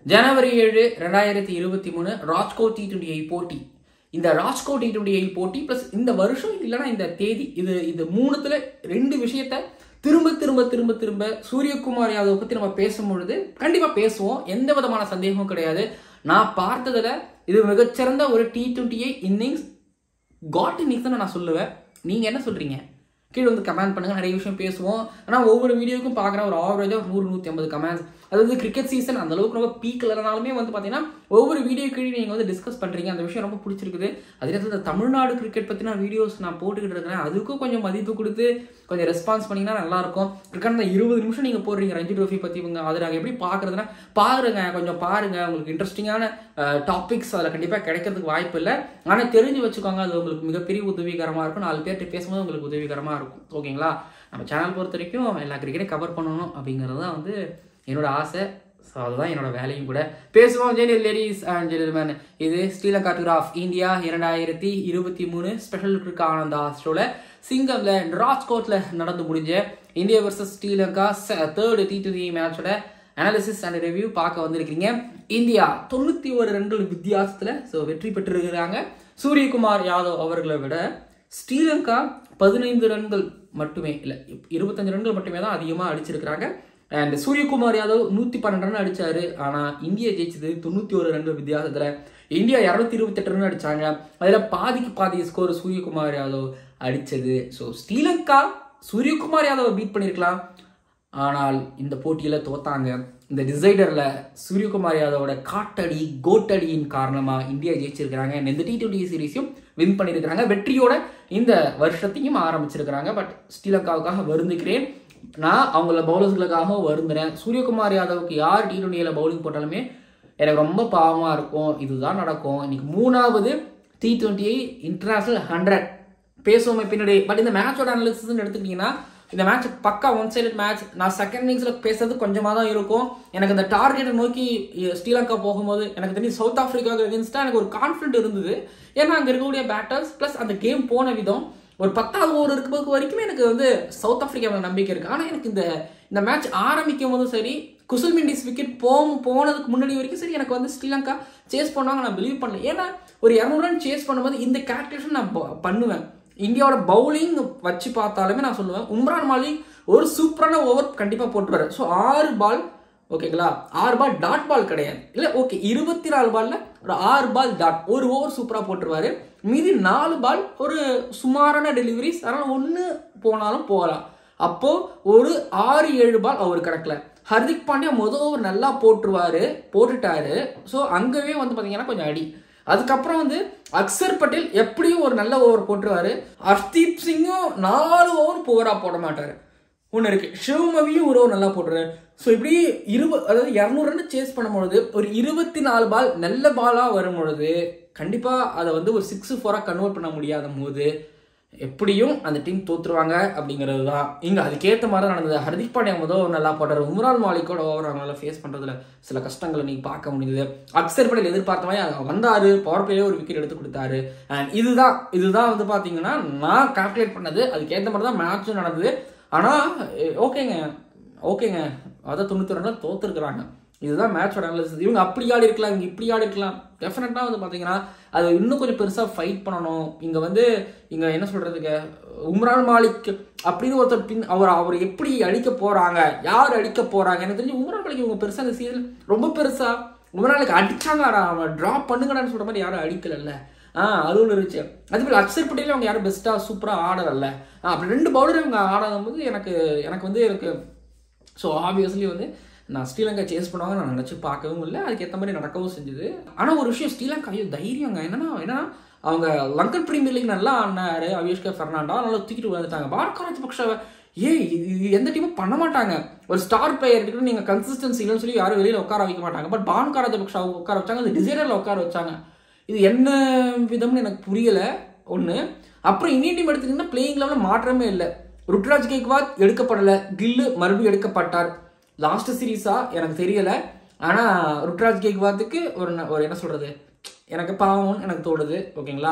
ஜனவரி ஏழு ரெண்டாயிரத்தி இருபத்தி மூணு ராஜ்கோட் டி டுவெண்ட்டி போட்டி இந்த ராஜ்கோட் டி டுவெண்ட்டி போட்டி ப்ளஸ் இந்த வருஷம் இல்லைன்னா இந்த தேதி இது இது மூணுத்துல ரெண்டு விஷயத்த திரும்ப திரும்ப திரும்ப திரும்ப சூரியகுமார் யாதவ் பத்தி நம்ம பேசும்பொழுது கண்டிப்பா பேசுவோம் எந்த விதமான சந்தேகமும் கிடையாது நான் பார்த்ததுல இது மிகச்சிறந்த ஒரு T twenty innings god innings தான் நான் சொல்லுவேன் நீங்க என்ன சொல்றீங்க கீழே வந்து கமெண்ட் பண்ணுங்க நிறைய விஷயம் பேசுவோம் ஆனால் ஒவ்வொரு வீடியோக்கும் பார்க்குற ஒரு ஆவரேஜாக நூறு நூற்றி ஐம்பது கமெண்ட்ஸ் அதாவது கிரிக்கெட் சீசன் அந்த அளவுக்கு ரொம்ப பீக்கில் இல்லைனாலுமே வந்து பார்த்தீங்கன்னா ஒவ்வொரு வீடியோ கீழே நீங்கள் வந்து டிஸ்கஸ் பண்ணுறீங்க அந்த விஷயம் ரொம்ப பிடிச்சிருக்குது அதே நேரத்தில் இந்த தமிழ்நாடு கிரிக்கெட் பற்றின வீடியோஸ் நான் போட்டுக்கிட்டு இருக்கிறேன் அதுக்கும் கொஞ்சம் மதிப்பு கொடுத்து கொஞ்சம் ரெஸ்பான்ஸ் பண்ணிங்கன்னா நல்லாயிருக்கும் கிரிக்கெட் அந்த இருபது நிமிஷம் நீங்கள் போடுறீங்க ரஞ்சி ட்ரோஃபி பற்றி இவங்க அதை நாங்கள் எப்படி பார்க்குறதுனா பாருங்க கொஞ்சம் பாருங்க உங்களுக்கு இன்ட்ரெஸ்டிங்கான டாபிக்ஸ் அதில் கண்டிப்பாக கிடைக்கிறதுக்கு வாய்ப்பு இல்லை ஆனால் தெரிஞ்சு வச்சுக்கோங்க அது உங்களுக்கு மிகப்பெரிய உதவிகரமாக இருக்கும் நாலு பேர்கிட்ட பேசும்போது உங்களுக்கு உதவிகரமாக இருக்கும் ஓகேங்களா நம்ம சேனல் பொறுத்த வரைக்கும் எல்லா கிரிக்கெட்டையும் கவர் பண்ணணும் அப்படிங்கிறது தான் வந்து என்னோட ஆசை ஸோ அதுதான் என்னோட வேலையும் கூட பேசுவோம் ஜெனியல் லேடிஸ் அண்ட் ஜெனில்மேன் இது ஸ்ரீலங்கா டூர் ஆஃப் இந்தியா இரண்டாயிரத்தி இருபத்தி மூணு ஸ்பெஷல் கிரிக் ஆனந்தா ஷோவில் சிங்கம்ல ராஜ்கோட்ல நடந்து முடிஞ்ச India versus Sri Lanka third T twenty மேட்சோட அனாலிசிஸ் அண்ட் ரிவ்யூ பார்க்க வந்திருக்கீங்க இந்தியா தொண்ணூத்தி ஒரு ரன்கள் வித்தியாசத்துல ஸோ வெற்றி பெற்றிருக்கிறாங்க சூரியகுமார் யாதவ் அவர்களை விட ஸ்ரீலங்கா பதினைந்து ரன்கள் மட்டுமே இல்லை இருபத்தஞ்சு ரன்கள் மட்டுமே தான் அதிகமாக அடிச்சிருக்கிறாங்க அண்ட் சூரியகுமார் யாதவ் நூற்றி பன்னெண்டு ரன் அடிச்சாரு ஆனால் இந்தியா ஜெயிச்சது தொண்ணூற்றி ஒரு ரன்கள் வித்தியாசத்தில் இந்தியா இரநூத்தி இருபத்தெட்டு ரன் அடிச்சாங்க அதில் பாதிக்கு பாதி ஸ்கோர் சூரியகுமார் யாதவ் அடிச்சது ஸோ ஸ்ரீலங்கா சூரியகுமார் யாதவை பீட் பண்ணியிருக்கலாம் ஆனால் இந்த போட்டியில் தோத்தாங்க இந்த டிசைடரில் சூரியகுமார் யாதவோட காட்டடி கோட்டடியின் காரணமாக இந்தியா ஜெயிச்சிருக்கிறாங்க இந்த டி டுவெண்ட்டி சீரீஸையும் வின் பண்ணியிருக்கிறாங்க வெற்றியோட இந்த வருஷத்தையும் ஆரம்பிச்சிருக்கிறாங்க பட் ஸ்ரீலங்காவுக்காக வருந்துக்கிறேன் நான் அவங்கள பவுலர்ஸ்களுக்காகவும் வருந்துறேன் சூரியகுமார் யாதவுக்கு யார் டி டுவெண்ட்டியில் பவுலிங் போட்டாலுமே எனக்கு ரொம்ப பாவமாக இருக்கும் இதுதான் நடக்கும் இன்னைக்கு மூணாவது டி டுவெண்ட்டி இன்டர்நேஷனல் ஹண்ட்ரட் பேசுவோமே பின்னாடி பட் இந்த மேட்சோட அனாலிசிஸ்ன்னு எடுத்துக்கிட்டிங்கன்னா இந்த மேட்ச் பக்கா ஒன் சைடட் மேட்ச் நான் செகண்ட் இன்னிங்ஸில் பேசுறது கொஞ்சமாக தான் இருக்கும் எனக்கு இந்த டார்கெட்டை நோக்கி ஸ்ரீலங்கா போகும்போது எனக்கு தெரிஞ்சு சவுத் ஆஃப்ரிக்காவுக்கு எகென்ஸ்டாக எனக்கு ஒரு கான்ஃபிடென்ட் இருந்தது ஏன்னா அங்கே இருக்கக்கூடிய பேட்டர்ஸ் ப்ளஸ் அந்த கேம் போன விதம் ஒரு பத்தாவது ஓவர் இருக்கும்போது வரைக்குமே எனக்கு வந்து சவுத் ஆஃப்ரிக்கா மேலே நம்பிக்கை இருக்கு ஆனால் எனக்கு இந்த இந்த மேட்ச் ஆரம்பிக்கும் போதும் சரி குசல் மெண்டிஸ் விக்கெட் போகும் போனதுக்கு முன்னாடி வரைக்கும் சரி எனக்கு வந்து ஸ்ரீலங்கா சேஸ் பண்ணுவாங்க நான் பிலீவ் பண்ணல ஏன்னா ஒரு இரநூறு ரன் சேஸ் பண்ணும்போது இந்த கேல்குலேஷன் நான் பண்ணுவேன் இந்தியாவோட பவுலிங் வச்சு பார்த்தாலுமே நான் சொல்லுவேன் உம்ரான் மாலிக் ஒரு சூப்பரான ஓவர் கண்டிப்பாக போட்டுருவாரு ஸோ ஆறு பால் ஓகேங்களா ஆறு பால் டாட் பால் கிடையாது இல்லை ஓகே இருபத்தி நாலு பால்ல ஒரு ஆறு பால் டாட் ஒரு ஓவர் சூப்பராக போட்டுருவாரு மீதி நாலு பால் ஒரு சுமாரான டெலிவரிஸ் அதனால் ஒன்று போனாலும் போகலாம் அப்போ ஒரு ஆறு ஏழு பால் அவர் கணக்கில் ஹர்திக் பாண்டியா முதல் ஓவர் நல்லா போட்டுருவாரு போட்டுட்டாரு ஸோ அங்கவே வந்து பார்த்தீங்கன்னா கொஞ்சம் அடி அதுக்கப்புறம் வந்து அக்சர் பட்டேல் எப்படியும் ஒரு நல்ல ஓவர் போட்டுருவாரு ஹர்தீப் சிங்கும் நாலு ஓவர் போவரா போட மாட்டாரு ஒன்று இருக்கு சிவமவியும் ஒரு ஓவர் நல்லா போட்டுறாரு ஸோ இப்படி இருபது அதாவது இரநூறு ரன் சேஸ் பண்ணும்பொழுது ஒரு இருபத்தி நாலு பால் நல்ல பாலாக வரும் பொழுது கண்டிப்பாக அதை வந்து ஒரு சிக்ஸ் ஃபோராக கன்வெர்ட் பண்ண முடியாத போது எப்படியும் அந்த டீம் தோத்துருவாங்க அப்படிங்கிறது தான் இங்கே அதுக்கேற்ற மாதிரி தான் நடந்தது ஹர்திக் பாண்டியா முதல் நல்லா போட்டார் உம்ரான் மாலிக்கோட ஓவர் அவங்களால ஃபேஸ் பண்ணுறதுல சில கஷ்டங்களை நீங்கள் பார்க்க முடியுது அக்சர் படேல் எதிர்பார்த்த மாதிரி வந்தார் பவர் பிளேயே ஒரு விக்கெட் எடுத்து கொடுத்தாரு அண்ட் இதுதான் இதுதான் வந்து பார்த்தீங்கன்னா நான் கால்குலேட் பண்ணது அதுக்கேற்ற மாதிரி தான் மேட்சும் நடந்தது ஆனால் ஓகேங்க ஓகேங்க அதான் தொண்ணூத்தி ரெண்டு தோத்துருக்குறாங்க இதுதான் மேட்சோட அனாலிசிஸ் இவங்க அப்படி ஆடி இருக்கலாம் இவங்க இப்படி ஆடி இருக்கலாம் டெஃபினட்டாக வந்து பார்த்தீங்கன்னா அது இன்னும் கொஞ்சம் பெருசாக ஃபைட் பண்ணணும் இங்கே வந்து இங்கே என்ன சொல்கிறதுக்கு உம்ரான் மாலிக் அப்படின்னு ஒருத்தர் பின் அவர் அவர் எப்படி அடிக்க போகிறாங்க யார் அடிக்க போகிறாங்க எனக்கு தெரிஞ்சு உம்ரான் மாலிக் இவங்க பெருசாக இந்த சீசன் ரொம்ப பெருசாக உம்ரான் மாலிக் அடிச்சாங்கடா அவன் ட்ராப் பண்ணுங்கடான்னு சொல்கிற மாதிரி யாரும் அடிக்கலல்ல ஆ அது ஒன்று இருந்துச்சு அதே போல் அக்சர் பட்டேல் அவங்க யாரும் பெஸ்ட்டாக சூப்பராக ஆடல அப்படி ரெண்டு பவுலர் இவங்க ஆடாத போது எனக்கு எனக்கு வந்து எனக்கு ஸோ ஆப்வியஸ்லி வந்து நான் ஸ்ரீலங்கா சேஸ் பண்ணுவாங்க நான் நினச்சி பார்க்கவும் இல்லை அதுக்கேற்ற மாதிரி நடக்கவும் செஞ்சுது ஆனால் ஒரு விஷயம் ஸ்ரீலங்கா ஐயோ தைரியங்க என்னன்னா என்னன்னா அவங்க லங்கன் பிரீமியர் லீக் நல்லா ஆடினாரு அவிஷ்கர் ஃபெர்னாண்டா நல்லா தூக்கிட்டு வந்துட்டாங்க பாரத் பக்ஷாவை ஏ இது எந்த டீமும் பண்ண மாட்டாங்க ஒரு ஸ்டார் பிளேயர் நீங்கள் கன்சிஸ்டன்சி இல்லைன்னு சொல்லி யாரும் வெளியில் உட்கார வைக்க மாட்டாங்க பட் பான் காராஜபக்ஷா உட்கார வச்சாங்க அது டிசைனரில் உட்கார வச்சாங்க இது என்ன விதம்னு எனக்கு புரியலை ஒன்று அப்புறம் இந்தியன் டீம் எடுத்துக்கிட்டிங்கன்னா பிளேயிங் லெவலில் மாற்றமே இல்லை ருத்ராஜ் கேக்வாத் எடுக்கப்படலை கில்லு மறுபடியும் எடுக்கப்பட்டார் லாஸ்ட் சீரீஸா எனக்கு தெரியல ஆனால் ருத்ராஜ் கேக்வாத்துக்கு ஒரு ஒரு என்ன சொல்கிறது எனக்கு பாவம்னு எனக்கு தோணுது ஓகேங்களா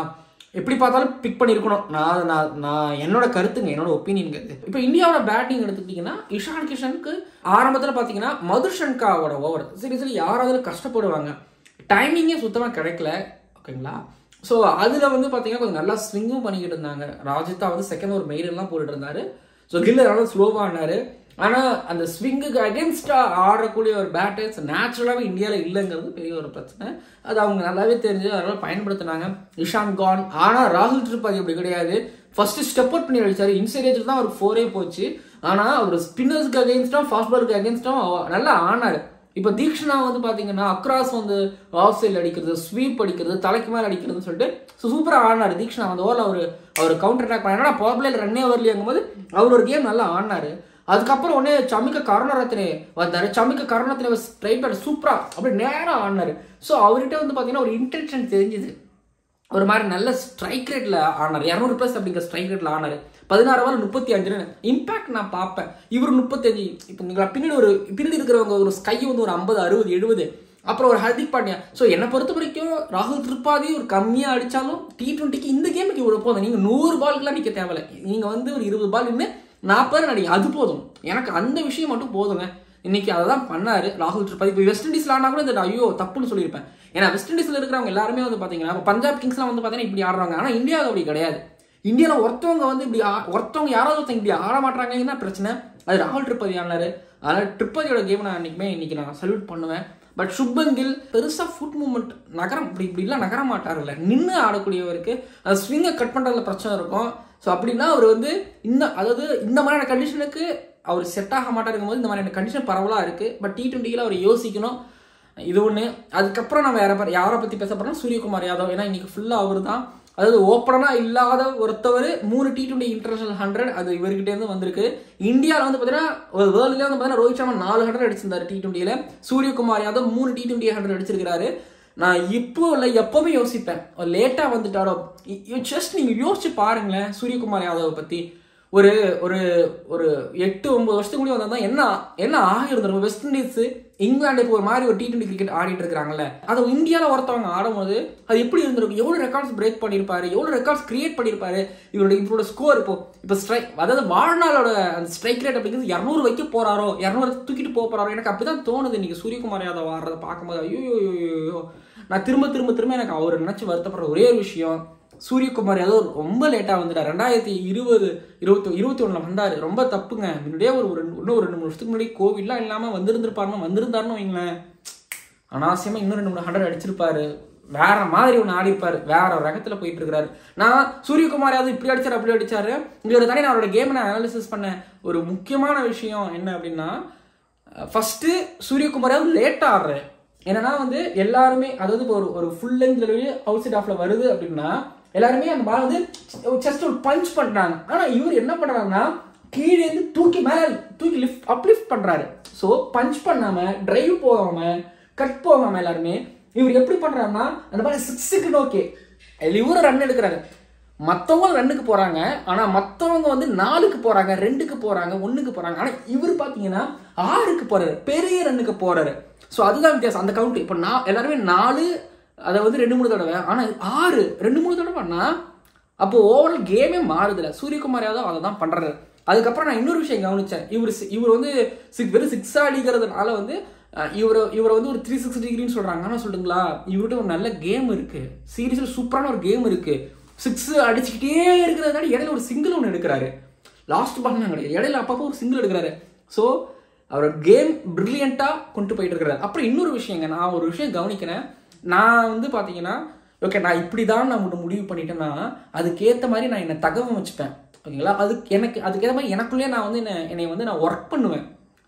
எப்படி பார்த்தாலும் பிக் பண்ணியிருக்கணும் நான் நான் நான் என்னோட கருத்துங்க என்னோட ஒப்பீனியன் இது இப்போ இந்தியாவோட பேட்டிங் எடுத்துக்கிட்டிங்கன்னா இஷான் கிஷனுக்கு ஆரம்பத்தில் பார்த்தீங்கன்னா மதுர்ஷன்காவோட ஓவர் சரி சரி யாராவது கஷ்டப்படுவாங்க டைமிங்கே சுத்தமாக கிடைக்கல ஓகேங்களா ஸோ அதில் வந்து பார்த்தீங்கன்னா கொஞ்சம் நல்லா ஸ்விங்கும் பண்ணிக்கிட்டு இருந்தாங்க ராஜிதா வந்து செகண்ட் ஒரு மெயிரெல்லாம் போட்டுட்டு இருந்தாரு ஸோ கில் நல்லா ஸ்லோவாக ஆனாரு ஆனால் அந்த ஸ்விங்குக்கு அகேன்ஸ்டாக ஆடக்கூடிய ஒரு பேட்டர்ஸ் நேச்சுரலாகவே இந்தியாவில் இல்லைங்கிறது பெரிய ஒரு பிரச்சனை அது அவங்க நல்லாவே தெரிஞ்சு அதனால் பயன்படுத்தினாங்க இஷான் கான் ஆனால் ராகுல் திரிபாதி அப்படி கிடையாது ஃபர்ஸ்ட் ஸ்டெப் அவுட் பண்ணி அடிச்சாரு இன்சைடேஜ் தான் அவர் ஃபோரே போச்சு ஆனால் அவர் ஸ்பின்னர்ஸ்க்கு அகேன்ஸ்டாக ஃபாஸ்ட் பாலுக்கு அகேன்ஸ்டாக நல்லா ஆனார் இப்போ தீக்ஷனா வந்து பார்த்தீங்கன்னா அக்ராஸ் வந்து ஆஃப் சைடில் அடிக்கிறது ஸ்வீப் அடிக்கிறது தலைக்கு மேலே அடிக்கிறதுன்னு சொல்லிட்டு ஸோ சூப்பராக ஆடினார் தீக்ஷனா அந்த ஓவரில் அவர் அவர் கவுண்டர் அட்டாக் பண்ணா பவர் பிளேல ரன்னே வரலையாங்கும் போது அவர் ஒரு கேம் நல்லா ஆடினார் அதுக்கப்புறம் உடனே சமிக்க கருணரத்னே வந்தார் சமிக்க கருணரத்னே ஸ்ட்ரைட் பேட் சூப்பராக அப்படி நேராக ஆடினார் ஸோ அவர்கிட்ட வந்து பார்த்தீங்கன்னா ஒரு இன்டென்ஷன் தெரிஞ்சுது ஒரு மாதிரி நல்ல ஸ்ட்ரைக் ரேட்ல ஆனார் இரநூறு ப்ளஸ் அப்படிங்கிற ஸ்ட்ரைக் ரேட்ல ஆனார் பதினாறு வாரம் முப்பத்தி அஞ்சு இம்பாக்ட் நான் பார்ப்பேன் இவர் முப்பத்தஞ்சு இப்போ நீங்கள் பின்னாடி ஒரு பின்னாடி இருக்கிறவங்க ஒரு ஸ்கை வந்து ஒரு ஐம்பது அறுபது எழுபது அப்புறம் ஒரு ஹர்திக் பாண்டியா ஸோ என்னை பொறுத்த வரைக்கும் ராகுல் திரிபாதி ஒரு கம்மியாக அடித்தாலும் டி டுவெண்ட்டிக்கு இந்த கேமுக்கு இவ்வளோ போதும் நீங்கள் நூறு பாலுக்குலாம் நிற்க தேவையில்ல நீங்கள் வந்து ஒரு இருபது பால் நின்று நாற்பது ரன் அடிங்க அது போதும் எனக்கு அந்த விஷயம் மட்டும் போதுங்க இன்னைக்கு அதை தான் பண்ணாரு ராகுல் திரிபாதி இப்போ வெஸ்ட் இண்டீஸ்ல ஆனா கூட இந்த ஐயோ தப்புன்னு சொல்லியிருப்பேன் ஏன்னா வெஸ்ட் இண்டீஸ்ல இருக்கிறவங்க எல்லாருமே வந்து பாத்தீங்கன்னா இப்போ பஞ்சாப் கிங்ஸ்லாம் வந்து பாத்தீங்கன்னா இப்படி ஆடுறாங்க ஆனா இந்தியாவில் அப்படி கிடையாது இந்தியாவில் ஒருத்தவங்க வந்து இப்படி ஆ- ஒருத்தவங்க யாராவது ஒருத்தவங்க இப்படி ஆட மாட்டாங்கன்னா பிரச்சனை அது ராகுல் திரிபாதி ஆனாரு அதனால திரிபாதியோட கேம் நான் இன்னைக்குமே இன்னைக்கு நான் சல்யூட் பண்ணுவேன் பட் சுப்மன் கில் பெருசா ஃபுட் மூவ்மெண்ட் நகரம் இப்படி இப்படிலாம் நகர மாட்டாருல்ல நின்று ஆடக்கூடியவருக்கு அது ஸ்விங்கை கட் பண்றதுல பிரச்சனை இருக்கும் ஸோ அப்படின்னா அவர் வந்து இந்த அதாவது இந்த மாதிரியான கண்டிஷனுக்கு அவர் செட் ஆக மாட்டாருங்கும் போது இந்த மாதிரியான கண்டிஷன் பரவலாக இருக்கு பட் டி டுவெண்ட்டியில் அவர் யோசிக்கணும் இது ஒன்று அதுக்கப்புறம் நம்ம வேற பேர் யாரை பற்றி பேச போறோம்னா சூரியகுமார் யாதவ் ஏன்னா இன்னைக்கு ஃபுல்லாக அவர் தான் அதாவது ஓப்பனாக இல்லாத ஒருத்தவர் மூணு டி டுவெண்ட்டி இன்டர்நேஷனல் ஹண்ட்ரட் அது இவர்கிட்ட இருந்து வந்திருக்கு இந்தியாவில் வந்து பார்த்தீங்கன்னா ஒரு வேர்ல்டுல வந்து பார்த்தீங்கன்னா ரோஹித் சர்மா நாலு ஹண்ட்ரட் அடிச்சிருந்தாரு டி டுவெண்ட்டியில் சூரியகுமார் யாதவ் மூணு டி டுவெண்ட்டி ஹண்ட்ரட் அடிச்சிருக்காரு நான் இப்போ இல்லை எப்பவுமே யோசிப்பேன் லேட்டாக வந்துட்டாரோ ஜஸ்ட் நீங்கள் யோசிச்சு பாருங்களேன் சூரியகுமார் யாதவை பற்றி ஒரு ஒரு ஒரு எட்டு ஒன்பது வருஷத்துக்கு முன்னாடி வந்தா என்ன என்ன ஆகிருந்தோம் வெஸ்ட் இண்டீஸ் இங்கிலாந்து இப்போ ஒரு மாதிரி ஒரு டி டுவெண்ட்டி கிரிக்கெட் ஆடிட்டு இருக்காங்கல்ல அது இந்தியாவில் ஒருத்தவங்க ஆடும்போது அது எப்படி இருந்திருக்கும் எவ்வளோ ரெக்கார்ட்ஸ் பிரேக் பண்ணியிருப்பாரு எவ்வளோ ரெக்கார்ட்ஸ் கிரியேட் பண்ணியிருப்பாரு இவரோட இவரோட ஸ்கோர் இப்போ இப்போ ஸ்ட்ரைக் அதாவது வாழ்நாளோட அந்த ஸ்ட்ரைக் ரேட் அப்படிங்கிறது இரநூறு வைக்க போறாரோ இரநூறு தூக்கிட்டு போக போறாரோ எனக்கு அப்படிதான் தோணுது இன்னைக்கு சூரியகுமார் யாதவ் ஆடுறத பார்க்கும்போது ஐயோ ஐயோ, ஐயோ, ஐயோ நான் திரும்ப திரும்ப திரும்ப எனக்கு அவர் நினைச்சு வருத்தப்படுற ஒரே ஒரு விஷயம் சூரியகுமார் யாதவ் ரொம்ப லேட்டாக வந்துட்டார் ரெண்டாயிரத்தி இருபது இருபத்தி இருபத்தி ஒன்றில் வந்தார் ரொம்ப தப்புங்க முன்னாடியே ஒரு ஒரு இன்னும் ஒரு ரெண்டு மூணு வருஷத்துக்கு முன்னாடி கோவிட்லாம் இல்லாமல் வந்திருந்திருப்பாருன்னு வந்திருந்தாருன்னு வைங்களேன் அனாவசியமாக இன்னும் ரெண்டு மூணு ஹண்ட்ரட் அடிச்சிருப்பாரு வேற மாதிரி ஒன்று ஆடிப்பாரு வேற ஒரு ரகத்துல போயிட்டு இருக்காரு நான் சூரியகுமார் யாதவ் இப்படி அடிச்சாரு அப்படி அடிச்சாரு இங்க ஒரு தனி நான் அவரோட கேமை நான் அனாலிசிஸ் பண்ண ஒரு முக்கியமான விஷயம் என்ன அப்படின்னா ஃபர்ஸ்ட் சூரியகுமார் யாதவ் லேட் ஆடுறேன் என்னன்னா வந்து எல்லாருமே அதாவது இப்போ ஒரு ஒரு ஃபுல் லென்த் அவுட் சைட் ஆஃப்ல வருது அப்படின்னா எல்லாருமே அந்த பால் வந்து ஜஸ்ட் ஒரு பஞ்ச் பண்றாங்க ஆனா இவர் என்ன பண்றாருன்னா கீழே இருந்து தூக்கி மேல தூக்கி லிஃப்ட் அப்லிஃப்ட் பண்றாரு ஸோ பஞ்ச் பண்ணாம டிரைவ் போகாம கட் போகாம எல்லாருமே இவர் எப்படி பண்றாருன்னா அந்த மாதிரி சிக்ஸுக்கு நோக்கி இவரும் ரன் எடுக்கிறாரு மற்றவங்க ரன்னுக்கு போறாங்க ஆனா மற்றவங்க வந்து நாலுக்கு போறாங்க ரெண்டுக்கு போறாங்க ஒண்ணுக்கு போறாங்க ஆனா இவர் பாத்தீங்கன்னா ஆறுக்கு போறாரு பெரிய ரன்னுக்கு போறாரு ஸோ அதுதான் வித்தியாசம் அந்த கவுண்ட் இப்போ நான் எல்லாருமே நாலு அதை வந்து ரெண்டு மூணு தடவை ஆனா ஆறு ரெண்டு மூணு தடவைன்னா அப்போ ஓவரால் கேமே மாறுதுல சூரியகுமார் யாதவ் அதை தான் பண்றாரு அதுக்கப்புறம் நான் இன்னொரு விஷயம் கவனிச்சேன் இவர் சி- இவர் வந்து சிக் வெறும் சிக்ஸ் அடிக்கிறதுனால வந்து அஹ், இவர் இவரை வந்து ஒரு த்ரீ சிக்ஸ் டிகிரின்னு சொல்றாங்க ஆனால் சொல்லுங்களா இவர்கிட்ட ஒரு நல்ல கேம் இருக்கு சீரியஸில் சூப்பரான ஒரு கேம் இருக்கு சிக்ஸ் அடிச்சுக்கிட்டே இருக்கிறதால இடையில ஒரு சிங்கிள் ஒன்று எடுக்கிறாரு லாஸ்ட் பால் கிடையாது இடையில அப்பப்போ ஒரு சிங்கிள் எடுக்கிறாரு ஸோ அவரோட கேம் பிரில்லியண்ட்டாக கொண்டு போயிட்டு இருக்கிறாரு அப்புறம் இன்னொரு விஷயங்க நான் ஒரு விஷயம் கவனிக்கிறேன் நான் வந்து பார்த்தீங்கன்னா ஓகே நான் இப்படி தான் நான் ஒன்று முடிவு பண்ணிட்டேன்னா அதுக்கேற்ற மாதிரி நான் என்னை தகவல் வச்சுப்பேன் ஓகேங்களா அதுக்கு எனக்கு அதுக்கேற்ற மாதிரி எனக்குள்ளேயே நான் வந்து என்னை என்னை வந்து நான் ஒர்க் பண்ணுவேன்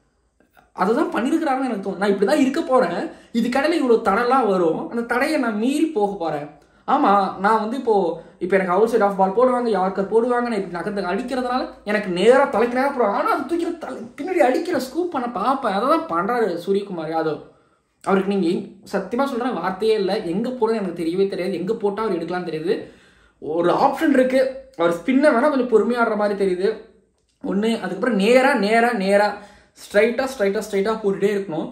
அதுதான் பண்ணியிருக்கிறாங்கன்னு எனக்கு தோணும் நான் இப்படி தான் இருக்க போகிறேன் இதுக்கடையில் இவ்வளோ தடைலாம் வரும் அந்த தடையை நான் மீறி போக போகிறேன் ஆமாம் நான் வந்து இப்போ இப்போ எனக்கு அவுட் சைட் ஆஃப் பால் போடுவாங்க யார்க்கர் போடுவாங்க நான் இப்படி நகர்ந்து அடிக்கிறதுனால எனக்கு நேராக தலைக்கு நேராக போடுவாங்க ஆனால் அது தூக்கிற தலை பின்னாடி அடிக்கிற ஸ்கூப் பண்ண பார்ப்பேன் அதை தான் பண்ணுறாரு சூரியகுமார் யாதவ் அவருக்கு நீங்கள் சத்தியமாக சொல்கிறேன் வார்த்தையே இல்லை எங்கே போடுறது எனக்கு தெரியவே தெரியாது எங்கே போட்டால் அவர் எடுக்கலாம்னு தெரியுது ஒரு ஆப்ஷன் இருக்குது அவர் ஸ்பின்னை வேணால் கொஞ்சம் பொறுமையாக ஆடுற மாதிரி தெரியுது ஒன்று அதுக்கப்புறம் நேராக நேராக நேராக ஸ்ட்ரைட்டாக ஸ்ட்ரைட்டாக ஸ்ட்ரைட்டாக போட்டுட்டே இருக்கணும்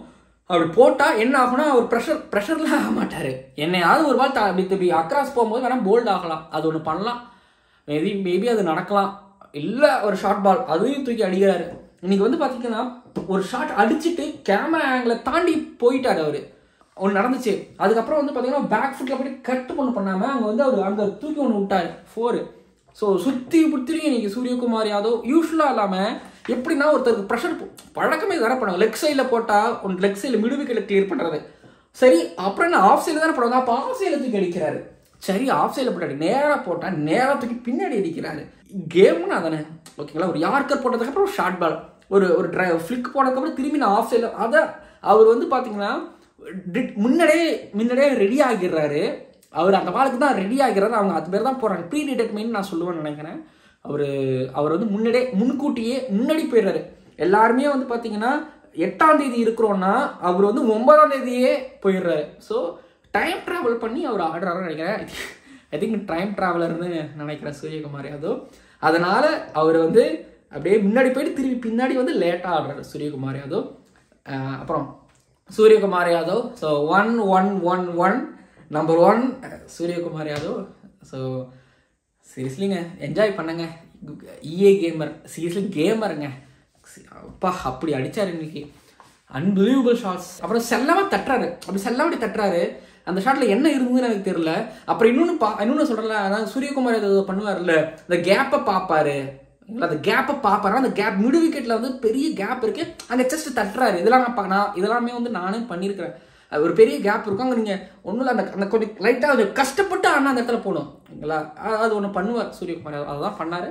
அப்படி போட்டால் என்ன ஆகும்னா அவர் ப்ரெஷர் ப்ரெஷரில் ஆக மாட்டார் என்னையாவது ஒரு பால் த- அப்படி இப்படி அக்ராஸ் போகும்போது வேணால் போல்ட் ஆகலாம் அது ஒன்று பண்ணலாம் மேபி மேபி அது நடக்கலாம் இல்லை ஒரு ஷார்ட் பால் அதையும் தூக்கி அடிக்கிறாரு இன்னைக்கு வந்து பார்த்தீங்கன்னா ஒரு ஷாட் அடிச்சுட்டு கேமரா ஆங்கிளை தாண்டி போயிட்டாரு அவர் ஒன்று நடந்துச்சு அதுக்கப்புறம் வந்து பார்த்தீங்கன்னா பேக் ஃபுட்டில் போய் கட்டு ஒன்று பண்ணாமல் அங்கே வந்து அவர் அங்கே தூக்கி ஒன்று விட்டாரு ஃபோரு ஸோ சுற்றி புத்திரியும் இன்னைக்கு சூரியகுமார் யாதவ் யூஸ்வலாக இல்லாமல் எப்படின்னா ஒருத்தருக்கு ப்ரெஷர் பழக்கமே வேற பண்ணுவாங்க லெக் சைடில் போட்டால் ஒன்று லெக் சைடில் மிடு விக்கெட்டில் கிளியர் பண்ணுறது சரி அப்புறம் என்ன ஆஃப் சைடில் தானே போடுவாங்க அப்போ ஆஃப் சைடில் தூக்கி அடிக்கிறாரு சரி ஆஃப் சைடில் போட்டாடி நேராக போட்டால் நேராக தூக்கி பின்னாடி அடிக்கிறாரு கேம்னு அதானே ஓகேங்களா ஒரு யார்க்கர் போட்டதுக்கப்புறம் ஒரு ஷார்ட் பால் ஒரு ஒரு ட்ரை ஃப்ளிக் போனதுக்கப்புறம் திரும்பி நான் ஆஃப் சைடில் அதை அவர் வந்து பார்த்தீங்கன்னா டி- முன்னாடியே முன்னாடியே ரெடி ஆகிடுறாரு அவர் அந்த பாலுக்கு தான் ரெடி ஆகிறாரு அவங்க அது பேர் தான் போகிறாங்க ப்ரீ டிடெக்ட்மெண்ட் நான் சொல்லுவேன்னு நினைக்கிறேன் அவர் அவர் வந்து முன்னாடியே முன்கூட்டியே முன்னாடி போயிடுறாரு எல்லாருமே வந்து பார்த்தீங்கன்னா எட்டாம் தேதி இருக்கிறோன்னா அவர் வந்து ஒன்பதாம் தேதியே போயிடுறாரு ஸோ டைம் ட்ராவல் பண்ணி அவர் ஆடுறாருன்னு நினைக்கிறேன் ஐ திங்க் டைம் ட்ராவலர்னு நினைக்கிறேன் சூரியகுமார் யாதவ் அதனால அவர் வந்து அப்படியே முன்னாடி போயிட்டு திரும்பி பின்னாடி வந்து லேட்டாக ஆடுறாரு சூரியகுமார் யாதவ் அஹ் அப்புறம் Suryakumar Yadav so one one one one number one Suryakumar Yadav so சீரியஸ்லிங்க என்ஜாய் பண்ணுங்க இஏ கேமர் சீரியஸ்லி கேமருங்க அப்பா அப்படி அடிச்சாரு இன்னைக்கு அன்பிலீவபிள் ஷாட்ஸ் அப்புறம் செல்லமா தட்டுறாரு அப்படி செல்லமா அப்படி தட்டுறாரு அந்த ஷாட்ல என்ன இருந்ததுன்னு எனக்கு தெரியல அப்புறம் இன்னொன்று பா இன்னொன்று சொல்றேன்ல அதான் சூரியகுமார் ஏதோ பண்ணுவார்ல இந்த கேப்பை பார்ப்பாரு இல்ல, அந்த கேப்பை பார்ப்பாரு அந்த கேப் மிடு விக்கெட்ல வந்து பெரிய கேப் இருக்கு அங்க ஜஸ்ட் தட்டுறாரு இதெல்லாம் நான் பா- நான் இதெல்லாமே வந்து நானே பண்ணியிருக்கிறேன் அது ஒரு பெரிய கேப் இருக்கும் அங்கே நீங்கள் ஒன்றும் இல்லை அந்த அந்த கொஞ்சம் லைட்டாக கொஞ்சம் கஷ்டப்பட்டு ஆனால் அந்த இடத்துல போகணும் ஓகேங்களா அது- அது ஒன்று பண்ணுவார் சூரியகுமார் அதுதான் பண்ணார்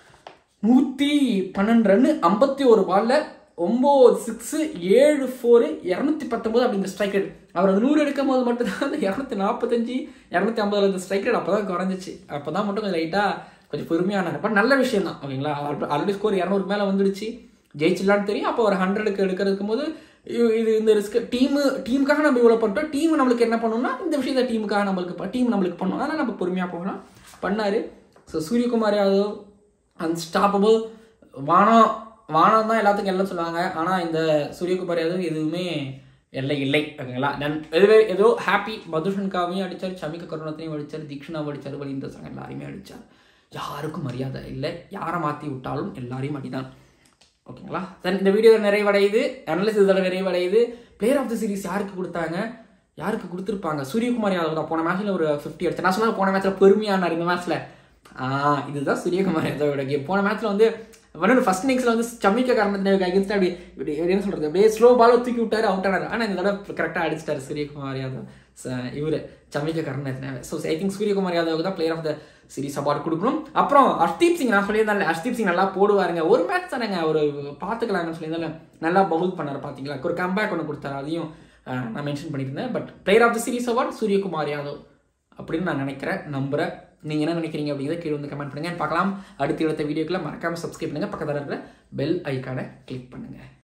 நூற்றி பன்னெண்டு ரன்னு ஐம்பத்தி ஒரு பாலில் ஒம்பது சிக்ஸு ஏழு ஃபோரு இரநூத்தி பத்தொம்போது அப்படிங்கிற ஸ்ட்ரைக் ரேட் அவர் அது நூறு எடுக்கும் போது மட்டும்தான் அந்த இரநூத்தி நாற்பத்தஞ்சு இரநூத்தி ஐம்பதுல இந்த ஸ்ட்ரைக் ரேட் அப்போ தான் குறைஞ்சிச்சு அப்போ தான் மட்டும் கொஞ்சம் லைட்டாக கொஞ்சம் பொறுமையானார் பட் நல்ல விஷயம் தான் ஓகேங்களா ஆல்ரெடி ஸ்கோர் இரநூறு மேலே வந்துடுச்சு ஜெயிச்சிடலான்னு தெரியும் அப்போ ஒரு ஹண்ட்ரடுக்கு எடுக்கிறதுக்கும் போது இ- இது இந்த ரிஸ்க் டீமு டீமுக்காக நம்ம இவ்வளோ பண்ணிட்டோம் டீம் நம்மளுக்கு என்ன பண்ணணும்னா இந்த விஷயத்த டீமுக்காக நம்மளுக்கு டீம் நம்மளுக்கு பண்ணணும் அதனால் நம்ம பொறுமையாக போகலாம் பண்ணார் ஸோ சூரியகுமார் யாதவ் அன்ஸ்டாப்பபிள் வானம் வானம் தான் எல்லாத்துக்கும் எல்லாம் சொல்லுவாங்க ஆனால் இந்த சூரியகுமார் யாதவ் எதுவுமே எல்லை இல்லை ஓகேங்களா நன் எதுவே ஏதோ ஹாப்பி மதுஷன்காவையும் அடிச்சார் சமிக கருணத்தையும் அடிச்சார் தீக்ஷனாவும் அடிச்சார் வலிந்த சங்க எல்லாரையுமே அடிச்சார் யாருக்கும் மரியாதை இல்லை யாரை மாற்றி விட்டாலும் எல்லாரையும் அடிதான் ஓகேங்களா தென் இந்த வீடியோ நிறைவடையுது அனலிசிஸ் இதோட நிறைவடையுது பிளேயர் ஆஃப் த சீரிஸ் யாருக்கு கொடுத்தாங்க யாருக்கு கொடுத்துருப்பாங்க சூரியகுமார் யாதவ் தான் போன மேட்ச்ல ஒரு ஃபிஃப்டி அடிச்சு நான் சொன்ன போன மேட்ச்ல பெருமையானார் இந்த மேட்ச்ல ஆ இதுதான் சூரியகுமார் யாதவோட கேம் போன மேட்ச்ல வந்து வந்து ஃபர்ஸ்ட் இன்னிங்ஸ்ல வந்து சமிக்க காரணத்திற்கு அகேன்ஸ்ட் அப்படி இப்படி என்ன சொல்றது அப்படியே ஸ்லோ பால தூக்கி விட்டாரு அவுட் ஆனாரு ஆனா இந்த தடவை கரெக்டாக அடிச்சிட்டாரு சூரியகுமார் யாதவ் ச- இவரு சமிக்க காரணத்தினால ஸோ ஐ திங்க் சூரியகுமார் யாதவுக்கு தான் player of the series award கொடுக்கணும் அப்புறம் ஹர்ஷ்தீப் சிங் நான் சொல்லியிருந்தேன் ஹர்ஷ்தீப் சிங் நல்லா போடுவாருங்க ஒரு மேட்ச் தானேங்க ஒரு பார்த்துக்கலாம்னு சொல்லியிருந்தேன் நல்லா பவுல் பண்ணாரு பார்த்தீங்களா ஒரு கம்பேக் ஒன்று கொடுத்தாரு அதையும் அஹ், நான் மென்ஷன் பண்ணியிருந்தேன் but player of the series award Suryakumar Yadav அப்படின்னு நான் நினைக்கிறேன் நம்புறேன் நீங்கள் என்ன நினைக்கிறீங்க அப்படிங்கிறத கீழே வந்து கமெண்ட் பண்ணுங்க பார்க்கலாம் அடுத்த அடுத்த வீடியோக்குள்ள மறக்காம சப்ஸ்கிரைப் பண்ணுங்க பக்கத்தில் இருக்கிற பெல் ஐக்கானை கிளிக் பண்ணுங்க